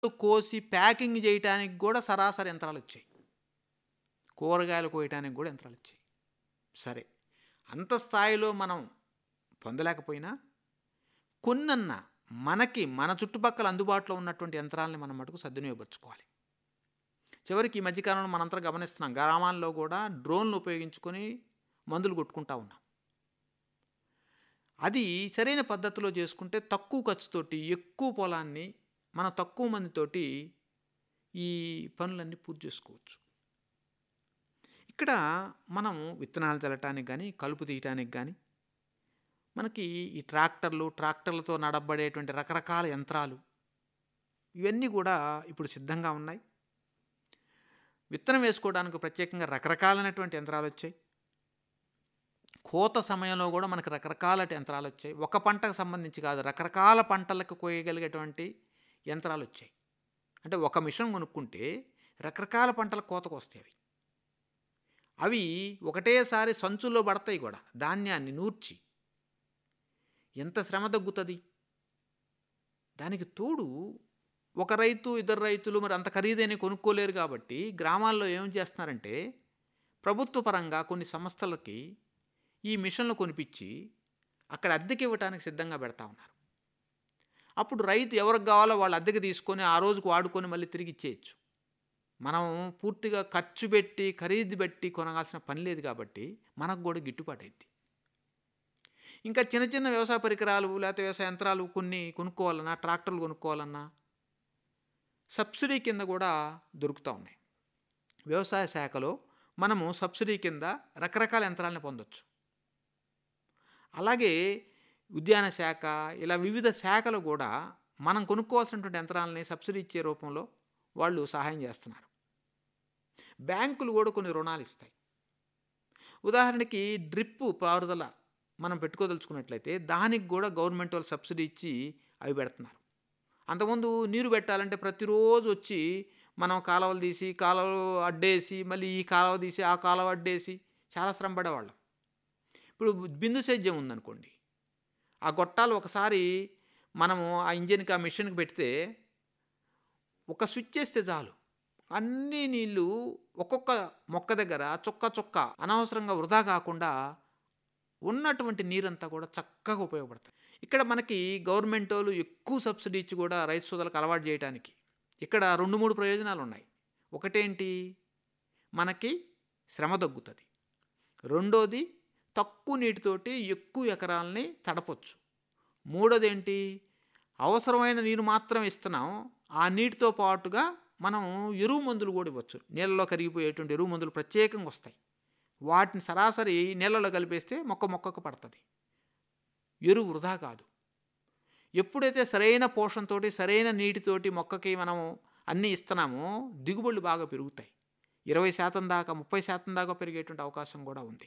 కోసి ప్యాకింగ్ చేయటానికి కూడా సరాసరి యంత్రాలు వచ్చాయి కూరగాయలు కోయటానికి కూడా యంత్రాలు వచ్చాయి సరే అంత స్థాయిలో మనం పొందలేకపోయినా కొన్నన్న మనకి మన చుట్టుపక్కల అందుబాటులో ఉన్నటువంటి యంత్రాలని మనం మటుకు సద్వినియోగపరచుకోవాలి చివరికి ఈ మధ్యకాలంలో మనంతా గమనిస్తున్నాం గ్రామాల్లో కూడా డ్రోన్లు ఉపయోగించుకొని మందులు కొట్టుకుంటా ఉన్నాం అది సరైన పద్ధతిలో చేసుకుంటే తక్కువ ఖర్చుతోటి ఎక్కువ పొలాన్ని మన తక్కువ మందితోటి ఈ పనులన్నీ పూర్తి చేసుకోవచ్చు ఇక్కడ మనం విత్తనాలు చల్లటానికి కానీ కలుపు తీయటానికి కానీ మనకి ఈ ట్రాక్టర్లు ట్రాక్టర్లతో నడబడేటువంటి రకరకాల యంత్రాలు ఇవన్నీ కూడా ఇప్పుడు సిద్ధంగా ఉన్నాయి విత్తనం వేసుకోవడానికి ప్రత్యేకంగా రకరకాలైనటువంటి యంత్రాలు వచ్చాయి కోత సమయంలో కూడా మనకు రకరకాల యంత్రాలు వచ్చాయి ఒక పంటకు సంబంధించి కాదు రకరకాల పంటలకు కోయగలిగేటువంటి యంత్రాలు వచ్చాయి అంటే ఒక మిషన్ కొనుక్కుంటే రకరకాల పంటల కోతకు వస్తాయి అవి అవి ఒకటేసారి సంచుల్లో పడతాయి కూడా ధాన్యాన్ని నూర్చి ఎంత శ్రమ తగ్గుతుంది దానికి తోడు ఒక రైతు ఇద్దరు రైతులు మరి అంత ఖరీదైన కొనుక్కోలేరు కాబట్టి గ్రామాల్లో ఏం చేస్తున్నారంటే ప్రభుత్వ పరంగా కొన్ని సంస్థలకి ఈ మిషన్లు కొనిపించి అక్కడ అద్దెకి ఇవ్వడానికి సిద్ధంగా పెడతా ఉన్నారు అప్పుడు రైతు ఎవరికి కావాలో వాళ్ళు అద్దెకి తీసుకొని ఆ రోజుకు వాడుకొని మళ్ళీ తిరిగి ఇచ్చేయచ్చు మనం పూర్తిగా ఖర్చు పెట్టి ఖరీదు పెట్టి కొనగాల్సిన పని లేదు కాబట్టి మనకు కూడా గిట్టుబాటు అయింది ఇంకా చిన్న చిన్న వ్యవసాయ పరికరాలు లేకపోతే వ్యవసాయ యంత్రాలు కొన్ని కొనుక్కోవాలన్నా ట్రాక్టర్లు కొనుక్కోవాలన్నా సబ్సిడీ కింద కూడా దొరుకుతూ ఉన్నాయి వ్యవసాయ శాఖలో మనము సబ్సిడీ కింద రకరకాల యంత్రాలను పొందొచ్చు అలాగే ఉద్యాన శాఖ ఇలా వివిధ శాఖలు కూడా మనం కొనుక్కోవాల్సినటువంటి యంత్రాలని సబ్సిడీ ఇచ్చే రూపంలో వాళ్ళు సహాయం చేస్తున్నారు బ్యాంకులు కూడా కొన్ని రుణాలు ఇస్తాయి ఉదాహరణకి డ్రిప్ పారుదల మనం పెట్టుకోదలుచుకున్నట్లయితే దానికి కూడా గవర్నమెంట్ వాళ్ళు సబ్సిడీ ఇచ్చి అవి పెడుతున్నారు అంతకుముందు నీరు పెట్టాలంటే ప్రతిరోజు వచ్చి మనం కాలువలు తీసి కాలువలు అడ్డేసి మళ్ళీ ఈ కాలువ తీసి ఆ కాలువ అడ్డేసి చాలా శ్రమ పడేవాళ్ళం ఇప్పుడు బిందు సేద్యం ఉందనుకోండి ఆ గొట్టాలు ఒకసారి మనము ఆ ఇంజిన్కి ఆ మిషన్కి పెడితే ఒక స్విచ్ చేస్తే చాలు అన్ని నీళ్ళు ఒక్కొక్క మొక్క దగ్గర చొక్క చొక్క అనవసరంగా వృధా కాకుండా ఉన్నటువంటి నీరంతా కూడా చక్కగా ఉపయోగపడతాయి ఇక్కడ మనకి గవర్నమెంట్ వాళ్ళు ఎక్కువ సబ్సిడీ ఇచ్చి కూడా రైతు సోదరులకు అలవాటు చేయడానికి ఇక్కడ రెండు మూడు ప్రయోజనాలు ఉన్నాయి ఒకటేంటి మనకి శ్రమ తగ్గుతుంది రెండోది తక్కువ నీటితోటి ఎక్కువ ఎకరాలని తడపొచ్చు మూడోది ఏంటి అవసరమైన నీరు మాత్రం ఇస్తున్నాం ఆ నీటితో పాటుగా మనం ఎరువు మందులు కూడా ఇవ్వచ్చు నీళ్ళలో కరిగిపోయేటువంటి ఎరువు మందులు ప్రత్యేకంగా వస్తాయి వాటిని సరాసరి నీళ్ళలో కలిపేస్తే మొక్క మొక్కకు పడుతుంది ఎరువు వృధా కాదు ఎప్పుడైతే సరైన పోషణతోటి సరైన నీటితోటి మొక్కకి మనం అన్నీ ఇస్తున్నామో దిగుబడులు బాగా పెరుగుతాయి ఇరవై శాతం దాకా ముప్పై శాతం దాకా పెరిగేటువంటి అవకాశం కూడా ఉంది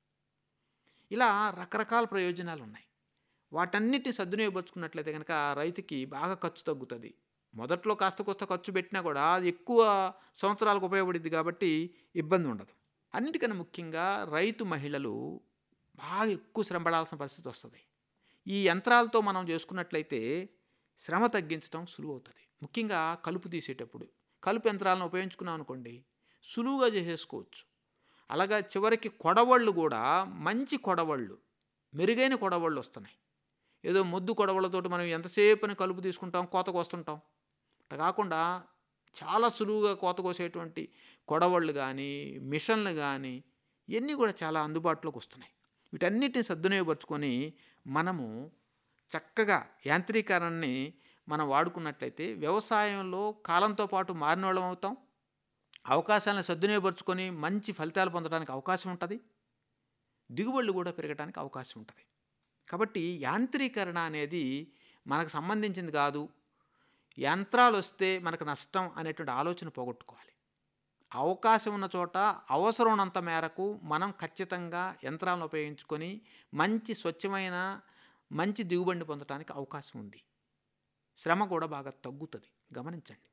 ఇలా రకరకాల ప్రయోజనాలు ఉన్నాయి వాటన్నిటిని సద్వినియోగపరుచుకున్నట్లయితే కనుక రైతుకి బాగా ఖర్చు తగ్గుతుంది మొదట్లో కాస్త కోస్త ఖర్చు పెట్టినా కూడా అది ఎక్కువ సంవత్సరాలకు ఉపయోగపడింది కాబట్టి ఇబ్బంది ఉండదు అన్నిటికన్నా ముఖ్యంగా రైతు మహిళలు బాగా ఎక్కువ శ్రమ పడాల్సిన పరిస్థితి వస్తుంది ఈ యంత్రాలతో మనం చేసుకున్నట్లయితే శ్రమ తగ్గించడం సులువు అవుతుంది ముఖ్యంగా కలుపు తీసేటప్పుడు కలుపు యంత్రాలను ఉపయోగించుకున్నాం అనుకోండి సులువుగా చేసేసుకోవచ్చు అలాగా చివరికి కొడవళ్ళు కూడా మంచి కొడవళ్ళు మెరుగైన కొడవళ్ళు వస్తున్నాయి ఏదో మొద్దు కొడవళ్ళతోటి మనం ఎంతసేపు కలుపు తీసుకుంటాం కోతకు వస్తుంటాం అట్లా కాకుండా చాలా సులువుగా కోత కోసేటువంటి కొడవళ్ళు కానీ మిషన్లు కానీ ఇవన్నీ కూడా చాలా అందుబాటులోకి వస్తున్నాయి వీటన్నిటిని సద్వినియోగపరుచుకొని మనము చక్కగా యాంత్రీకరణని మనం వాడుకున్నట్లయితే వ్యవసాయంలో కాలంతో పాటు మారిన వాళ్ళం అవుతాం అవకాశాలను సద్వినియోగపరుచుకొని మంచి ఫలితాలు పొందడానికి అవకాశం ఉంటుంది దిగుబడులు కూడా పెరగడానికి అవకాశం ఉంటుంది కాబట్టి యాంత్రీకరణ అనేది మనకు సంబంధించింది కాదు యంత్రాలు వస్తే మనకు నష్టం అనేటువంటి ఆలోచన పోగొట్టుకోవాలి అవకాశం ఉన్న చోట అవసరం ఉన్నంత మేరకు మనం ఖచ్చితంగా యంత్రాలను ఉపయోగించుకొని మంచి స్వచ్ఛమైన మంచి దిగుబడిని పొందడానికి అవకాశం ఉంది శ్రమ కూడా బాగా తగ్గుతుంది గమనించండి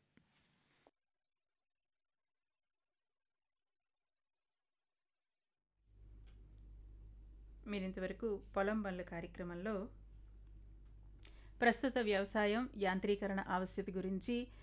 మీరు ఇంతవరకు పొలం పనుల కార్యక్రమంలో ప్రస్తుత వ్యవసాయం యాంత్రీకరణ ఆవశ్యకత గురించి